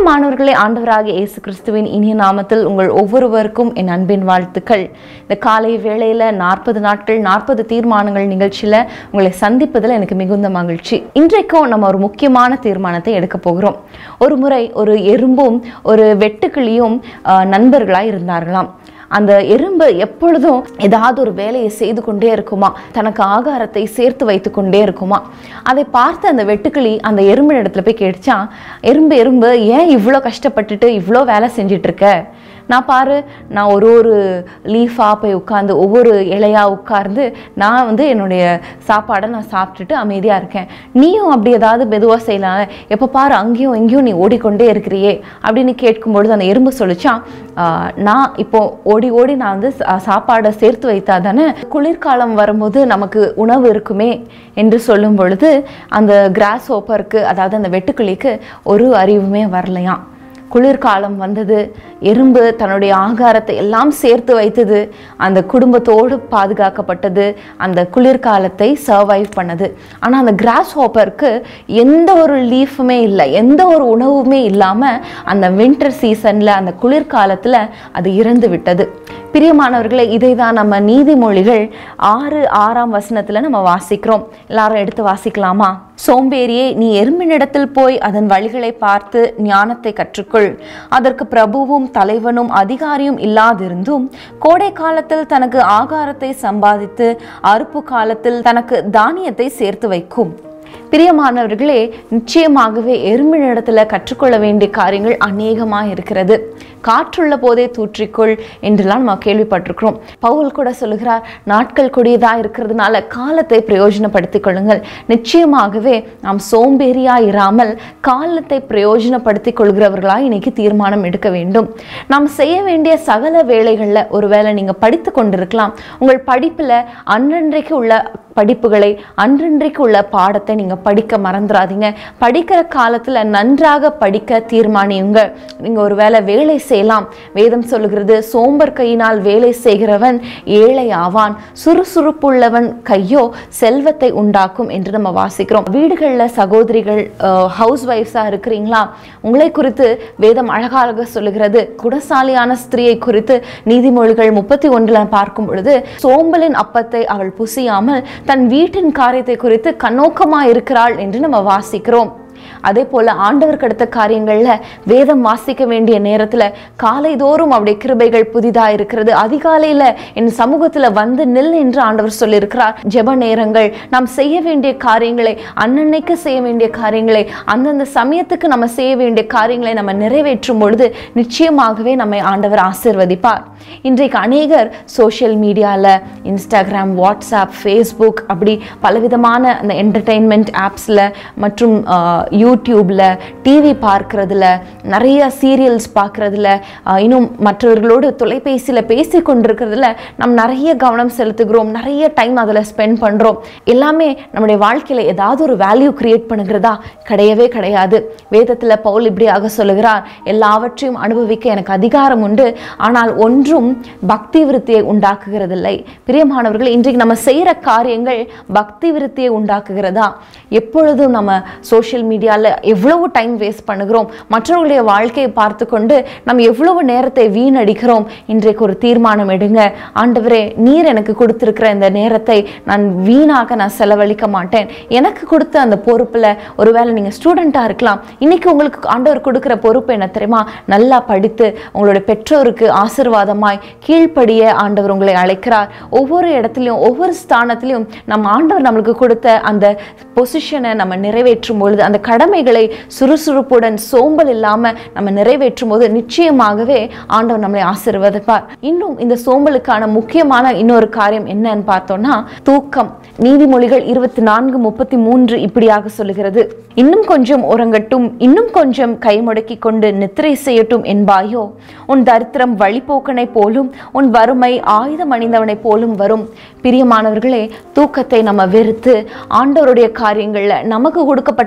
பிரியமானவர்களே ஆண்டவராகிய இயேசு கிறிஸ்துவின் இனிய நாமத்தில் உங்கள் ஒவ்வொருவருக்கும் என் அன்பின் வாழ்த்துக்கள் இந்த காலை வேளையில நாற்பது நாட்கள் நாற்பது தீர்மானங்கள் நிகழ்ச்சியில உங்களை சந்திப்பதில் எனக்கு மிகுந்த மகிழ்ச்சி இன்றைக்கும் நம்ம ஒரு முக்கியமான தீர்மானத்தை எடுக்க போகிறோம் ஒரு முறை ஒரு எறும்பும் ஒரு வெட்டுக்கிளியும் ஆஹ், நண்பர்களாய் இருந்தார்களாம் அந்த எறும்பு எப்பொழுதும் ஏதாவது ஒரு வேலையை செய்து கொண்டே இருக்குமா தனக்கு ஆகாரத்தை சேர்த்து வைத்து கொண்டே இருக்குமா அதை பார்த்து அந்த வெட்டுக்கிளி அந்த எறும்பின் இடத்துல போய் கேட்டுச்சான் எறும்பு எறும்பு ஏன் இவ்வளோ கஷ்டப்பட்டுட்டு இவ்வளோ வேலை செஞ்சிட்டு இருக்க நான் பாரு நான் ஒரு ஒரு லீஃபாக போய் உட்காந்து ஒவ்வொரு இலையாக உட்கார்ந்து நான் வந்து என்னுடைய சாப்பாடை நான் சாப்பிட்டுட்டு அமைதியாக இருக்கேன் நீயும் அப்படி ஏதாவது மெதுவாக செய்யலாம் எப்போ பாரு அங்கேயும் இங்கேயும் நீ ஓடிக்கொண்டே இருக்கிறியே அப்படின்னு கேட்கும்பொழுது அந்த எறும்பு சொல்லிச்சான் "ஆஹ், நான் இப்போ ஓடி ஓடி நான் வந்து சா- சாப்பாடை சேர்த்து வைத்தா தானே குளிர்காலம் வரும்போது நமக்கு உணவு இருக்குமே என்று சொல்லும் பொழுது அந்த கிராஸ் ஹோப்பருக்கு அதாவது அந்த வெட்டுக்கிளிக்கு ஒரு அறிவுமே வரலையாம் குளிர்காலம் வந்தது எறும்பு தன்னுடைய ஆகாரத்தை எல்லாம் சேர்த்து வைத்தது அந்த குடும்பத்தோடு பாதுகாக்கப்பட்டது அந்த குளிர்காலத்தை சர்வைவ் பண்ணது ஆனால் அந்த கிராஸ் ஹோப்பருக்கு எந்த ஒரு லீஃபுமே இல்லை எந்த ஒரு உணவுமே இல்லாமல் அந்த வின்டர் சீசனில் அந்த குளிர்காலத்தில் அது இறந்து விட்டது பிரியமானவர்களே இதை தான் நம்ம நீதிமொழிகள் ஆறு ஆறாம் வசனத்தில் நம்ம வாசிக்கிறோம் எல்லாரும் எடுத்து வாசிக்கலாமா சோம்பேறியே நீ எறும்பினிடத்தில் போய் அதன் வழிகளை பார்த்து ஞானத்தை கற்றுக்கொள் அதற்கு பிரபுவும் தலைவனும் அதிகாரியும் இல்லாதிருந்தும் கோடை காலத்தில் தனக்கு ஆகாரத்தை சம்பாதித்து அறுப்பு காலத்தில் தனக்கு தானியத்தை சேர்த்து வைக்கும் பிரியமானவர்களே நிச்சயமாகவே எறும்பினிடத்துல கற்றுக்கொள்ள வேண்டிய காரியங்கள் அநேகமாக இருக்கிறது காற்றுள்ள போதே தூற்றிக்கொள் என்றெல்லாம் நம்ம கேள்விப்பட்டிருக்கிறோம் பவுல் கூட சொல்லுகிறார் நாட்கள் கொடியதா இருக்கிறதுனால காலத்தை பிரயோஜனப்படுத்திக் கொள்ளுங்கள் நிச்சயமாகவே நாம் சோம்பேறியா இராமல் காலத்தை பிரயோஜனப்படுத்திக் கொள்கிறவர்களாய் இன்னைக்கு தீர்மானம் எடுக்க வேண்டும் நாம் செய்ய வேண்டிய சகல வேலைகளில் ஒருவேளை நீங்க படித்து கொண்டிருக்கலாம் உங்கள் படிப்புல அன்றன்றைக்கு உள்ள படிப்புகளை அன்றன்றைக்கு உள்ள பாடத்தை நீங்க படிக்க மறந்துடாதீங்க படிக்கிற காலத்துல நன்றாக படிக்க தீர்மானியுங்க நீங்க ஒருவேளை வேலை செய்யலாம் வேதம் சொல்லுகிறது சோம்பர் கையினால் வேலை செய்கிறவன் ஏழை ஆவான் சுறுசுறுப்புள்ளவன் கையோ செல்வத்தை உண்டாக்கும் என்று நம்ம வாசிக்கிறோம் வீடுகளில் சகோதரிகள் ஹவுஸ் ஒய்ஃப்ஸாக இருக்கிறீங்களா உங்களை குறித்து வேதம் அழகாக சொல்லுகிறது குடசாலியான ஸ்திரியை குறித்து நீதிமொழிகள் முப்பத்தி ஒன்றில் பார்க்கும் பொழுது சோம்பலின் அப்பத்தை அவள் புசியாமல் தன் வீட்டின் காரியத்தை குறித்து கண்ணோக்கமா இருக்கிறாள் என்று நம்ம வாசிக்கிறோம் அதே போல ஆண்டவருக்கு அடுத்த காரியங்கள்ல வேதம் வாசிக்க வேண்டிய நேரத்துல காலைதோறும் அவருடைய கிருபைகள் புதிதா இருக்கிறது அதிகாலையில என் சமூகத்துல வந்து நில் என்று ஆண்டவர் சொல்லியிருக்கிறார் ஜெப நேரங்கள் நாம் செய்ய வேண்டிய காரியங்களை அன்னன்னைக்கு செய்ய வேண்டிய காரியங்களை அந்தந்த சமயத்துக்கு நம்ம செய்ய வேண்டிய காரியங்களை நம்ம நிறைவேற்றும் பொழுது நிச்சயமாகவே நம்மை ஆண்டவர் ஆசிர்வதிப்பார் இன்றைக்கு அநேகர் சோஷியல் மீடியாவில் இன்ஸ்டாகிராம் வாட்ஸ்அப் ஃபேஸ்புக் அப்படி பலவிதமான அந்த என்டர்டெயின்மெண்ட் ஆப்ஸில் மற்றும் யூடியூப்பில் டிவி பார்க்கறதுல நிறைய சீரியல்ஸ் பார்க்கறதுல ஆஹ், இன்னும் மற்றவர்களோடு தொலைபேசியில் பேசி கொண்டிருக்கிறதுல நம்ம நிறைய கவனம் செலுத்துகிறோம் நிறைய டைம் அதில் ஸ்பெண்ட் பண்ணுறோம் எல்லாமே நம்முடைய வாழ்க்கையில் ஏதாவது ஒரு வேல்யூ கிரியேட் பண்ணுகிறதா கிடையவே கிடையாது வேதத்தில் பவுல் இப்படியாக சொல்லுகிறார் எல்லாவற்றையும் அனுபவிக்க எனக்கு அதிகாரம் உண்டு ஆனால் ஒன்றும் பக்தி விருத்தியை உண்டாக்குகிறதில்லை பிரியமானவர்கள் இன்றைக்கு நம்ம செய்கிற காரியங்கள் பக்தி விருத்தியை உண்டாக்குகிறதா எப்பொழுதும் நம்ம சோஷியல் மீடியாவில் எவ்வளவு டைம் வேஸ்ட் பண்ணுகிறோம் மற்றவர்களுடைய வாழ்க்கையை பார்த்து கொண்டு நம்ம எவ்வளவு நேரத்தை வீணடிக்கிறோம் இன்றைக்கு ஒரு தீர்மானம் எடுங்க ஆண்டவரே நீர் எனக்கு கொடுத்திருக்கிற இந்த நேரத்தை நான் வீணாக நான் செலவழிக்க மாட்டேன் எனக்கு கொடுத்த அந்த பொறுப்பில் ஒருவேளை நீங்கள் ஸ்டூடெண்ட்டாக இருக்கலாம் இன்னைக்கு உங்களுக்கு ஆண்டவர் கொடுக்கிற பொறுப்பு என்ன தெரியுமா நல்லா படித்து உங்களுடைய பெற்றோருக்கு ஆசீர்வாதமாய் கீழ்ப்படிய ஆண்டவர் உங்களை அழைக்கிறார் ஒவ்வொரு இடத்துலையும் ஒவ்வொரு ஸ்தானத்திலையும் நம்ம ஆண்டவர் நம்மளுக்கு கொடுத்த அந்த பொசிஷனை நம்ம நிறைவேற்றும் பொழுது அந்த கடமைகளை சுறுசுறுப்புடன் சோம்பல் இல்லாம நம்ம நிறைவேற்றும் போது நிச்சயமாகவே ஆண்டவர் நம்மளை ஆசீர்வதிப்பார் இன்னும் இந்த சோம்பலுக்கான முக்கியமான இன்னொரு காரியம் என்னன்னு பார்த்தோம்னா தூக்கம் நீதிமொழிகள் இருபத்தி நான்கு முப்பத்தி மூன்று இப்படியாக சொல்லுகிறது இன்னும் கொஞ்சம் உறங்கட்டும் இன்னும் கொஞ்சம் கை முடக்கி கொண்டு நித்திரை செய்யட்டும் என்பாயோ உன் தரித்திரம் வழிபோக்கனை போலும் உன் வறுமை ஆயுதம் அணிந்தவனை போலும் வரும் பிரியமானவர்களே தூக்கத்தை நம்ம வெறுத்து ஆண்டவருடைய காரியங்கள்ல நமக்கு கொடுக்கப்பட்ட காரியங்கள்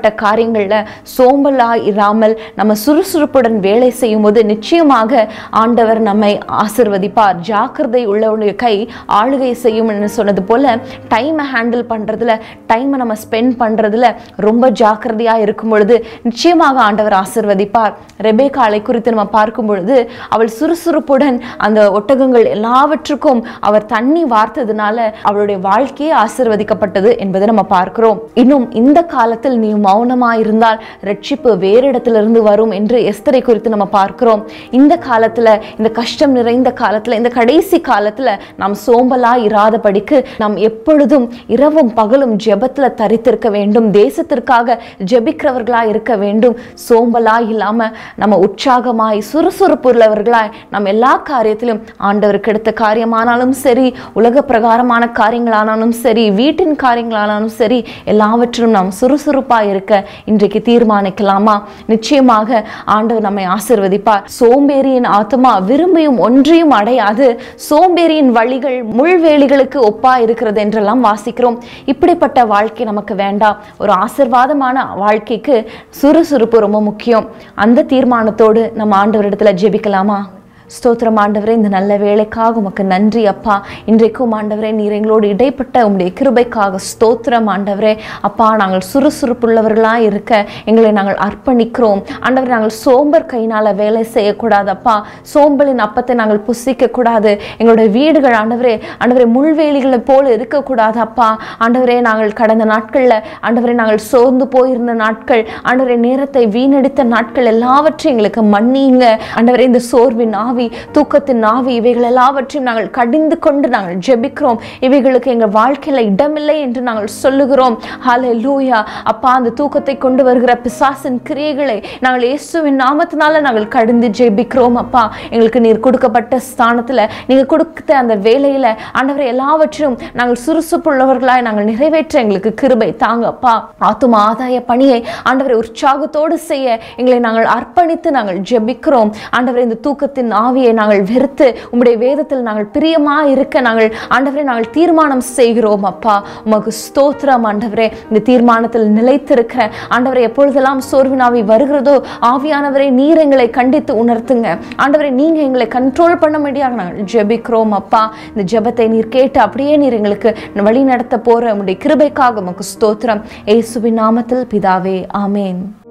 காரியங்கள்ல சோம்பலா இராமல் நம்ம சுறுசுறுப்புடன் வேலை செய்யும் போது நிச்சயமாக ஆண்டவர் நம்மை ஆசிர்வதிப்பார் ஜாக்கிரதை உள்ளவனுடைய கை ஆளுகை செய்யும் என்று சொன்னது போல டைமை ஹேண்டில் பண்றதுல டைமை நம்ம ஸ்பெண்ட் பண்றதுல ரொம்ப ஜாக்கிரதையா இருக்கும் பொழுது நிச்சயமாக ஆண்டவர் ஆசிர்வதிப்பார் ரெபேக்காளை குறித்து நம்ம பார்க்கும் பொழுது அவள் சுறுசுறுப்புடன் அந்த ஒட்டகங்கள் எல்லாவற்றுக்கும் அவர் தண்ணி வார்த்ததுனால அவளுடைய வாழ்க்கையே ஆசிர்வதிக்கப்பட்டது என்பதை நம்ம பார்க்கிறோம் இன்னும் இந்த காலத்தில் நீ மௌனமா இருந்தால் ரட்சிப்பு வேறு இடத்திலிருந்து வரும் என்று எஸ்தரை குறித்து நம்ம பார்க்கிறோம் இந்த காலத்துல இந்த கஷ்டம் நிறைந்த காலத்துல இந்த கடைசி காலத்துல நாம் சோம்பலா இராதபடிக்கு நாம் எப்பொழுதும் இரவும் பகலும் ஜெபத்துல தரித்திருக்க வேண்டும் தேசத்திற்காக ஜெபிக்கிறவர்களா இருக்க வேண்டும் சோம்பலா இல்லாம நம்ம உற்சாகமாய் சுறுசுறுப்புள்ளவர்களாய் நம்ம எல்லா காரியத்திலும் ஆண்டவருக்கு எடுத்த காரியமானாலும் சரி உலக பிரகாரமான காரியங்களானாலும் சரி வீட்டின் காரியங்களானாலும் சரி எல்லாவற்றிலும் நாம் சுறுசுறுப்பாய் இருக்க இன்றைக்கு தீர்மானிக்கலாமா நிச்சயமாக ஆண்டவர் நம்மை ஆசிர்வதிப்பார் சோம்பேறியின் ஆத்மா விரும்பியும் ஒன்றையும் அடையாது சோம்பேறியின் வழிகள் முள்வேலிகளுக்கு ஒப்பா இருக்கிறது என்றெல்லாம் வாசிக்கிறோம் இப்படிப்பட்ட வாழ்க்கை நமக்கு வேண்டாம் ஒரு ஆசிர்வாதமான வாழ்க்கைக்கு சுறுசுறுப்பு ரொம்ப முக்கியம் அந்த தீர்மானத்தோடு நம்ம ஆண்டவரிடத்துல ஜெபிக்கலாமா ஸ்தோத்திரம் ஆண்டவரே இந்த நல்ல வேலைக்காக உமக்கு நன்றி அப்பா இன்றைக்கும் ஆண்டவரே நீர் எங்களோடு இடைப்பட்ட உம்முடைய கிருபைக்காக ஸ்தோத்திரம் ஆண்டவரே அப்பா நாங்கள் சுறுசுறுப்புள்ளவர்களாக இருக்க எங்களை நாங்கள் அர்ப்பணிக்கிறோம் ஆண்டவரே நாங்கள் சோம்பர் கையினால் வேலை செய்யக்கூடாது அப்பா சோம்பலின் அப்பத்தை நாங்கள் புசிக்க கூடாது எங்களுடைய வீடுகள் ஆண்டவரே ஆண்டவரே முள்வேலிகளை போல இருக்கக்கூடாது அப்பா ஆண்டவரே நாங்கள் கடந்த நாட்களில் ஆண்டவரே நாங்கள் சோர்ந்து போயிருந்த நாட்கள் ஆண்டவரே நேரத்தை வீணடித்த நாட்கள் எல்லாவற்றையும் எங்களுக்கு மன்னியுங்க ஆண்டவரே இந்த சோர்வின் ஆவி தூக்கத்தின் ஆவி இவைகள் எல்லாவற்றையும் நாங்கள் கடிந்து கொண்டு நாங்கள் ஜெபிக்கிறோம் இவைகளுக்கு எங்கள் வாழ்க்கையில இடமில்லை என்று நாங்கள் சொல்லுகிறோம் ஹலே லூயா அப்பா அந்த தூக்கத்தை கொண்டு வருகிற பிசாசின் கிரியைகளை நாங்கள் இயேசுவின் நாமத்தினால நாங்கள் கடிந்து ஜெபிக்கிறோம் அப்பா எங்களுக்கு நீர் கொடுக்கப்பட்ட ஸ்தானத்துல நீங்க கொடுத்த அந்த வேலையில ஆண்டவரை எல்லாவற்றையும் நாங்கள் சுறுசுறுப்புள்ளவர்களாய் நாங்கள் நிறைவேற்ற எங்களுக்கு கிருபை தாங்க அப்பா ஆத்தும ஆதாய பணியை ஆண்டவரை உற்சாகத்தோடு செய்ய எங்களை நாங்கள் அர்ப்பணித்து நாங்கள் ஜெபிக்கிறோம் ஆண்டவரை இந்த தூக்கத்தின் ஆவியை நாங்கள் வெறுத்து உம்முடைய வேதத்தில் நாங்கள் பிரியமா இருக்க நாங்கள் ஆண்டவரை நாங்கள் தீர்மானம் செய்கிறோம் அப்பா உமக்கு ஸ்தோத்திரம் ஆண்டவரே இந்த தீர்மானத்தில் நிலைத்திருக்கிற ஆண்டவரை எப்பொழுதெல்லாம் சோர்வினாவி வருகிறதோ ஆவியானவரை நீர் எங்களை கண்டித்து உணர்த்துங்க ஆண்டவரை நீங்க எங்களை கண்ட்ரோல் பண்ண முடியாது நாங்கள் ஜெபிக்கிறோம் அப்பா இந்த ஜெபத்தை நீர் கேட்டு அப்படியே நீர் எங்களுக்கு வழி நடத்த போற உம்முடைய கிருபைக்காக உமக்கு ஸ்தோத்திரம் இயேசுவின் நாமத்தில் பிதாவே ஆமேன்